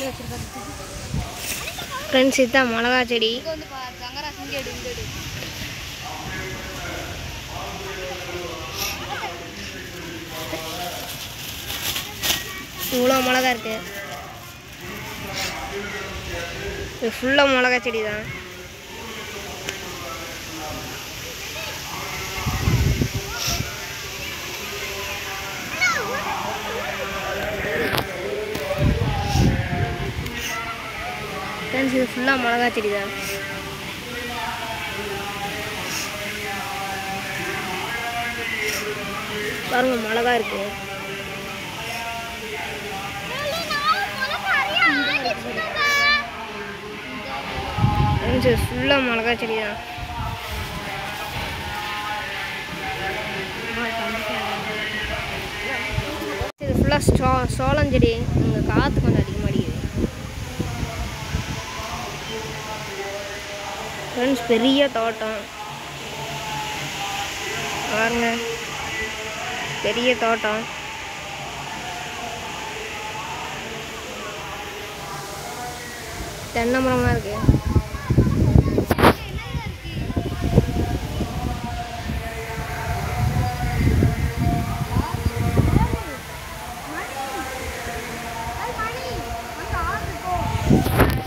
கொண்டு வச்சிருக்காரு ஃப்ரெண்ட்ஸ் இதுதான் மிளகா செடி இங்கே வந்து பா சங்கராஸ் இங்கே எடு இங்கே எடு இவ்வளோ மிளகா இருக்கு இது ஃபுல்லாக மிளகா செடி தான் ஃப்ரெண்ட்ஸ் இது ஃபுல்லாக மிளகா செடி தான் பாருங்க மிளகா இருக்கு ஃப்ரெண்ட்ஸ் இது ஃபுல்லாக மிளகா செடி தான் இது ஃபுல்லாக ஸ்டோ சோளம் செடி இங்கே காற்று கொஞ்சம் அதிகமாக அடிக்குது ஃப்ரெண்ட்ஸ் பெரிய தோட்டம் பாருங்க பெரிய தோட்டம் தென்னை மரமாக இருக்குது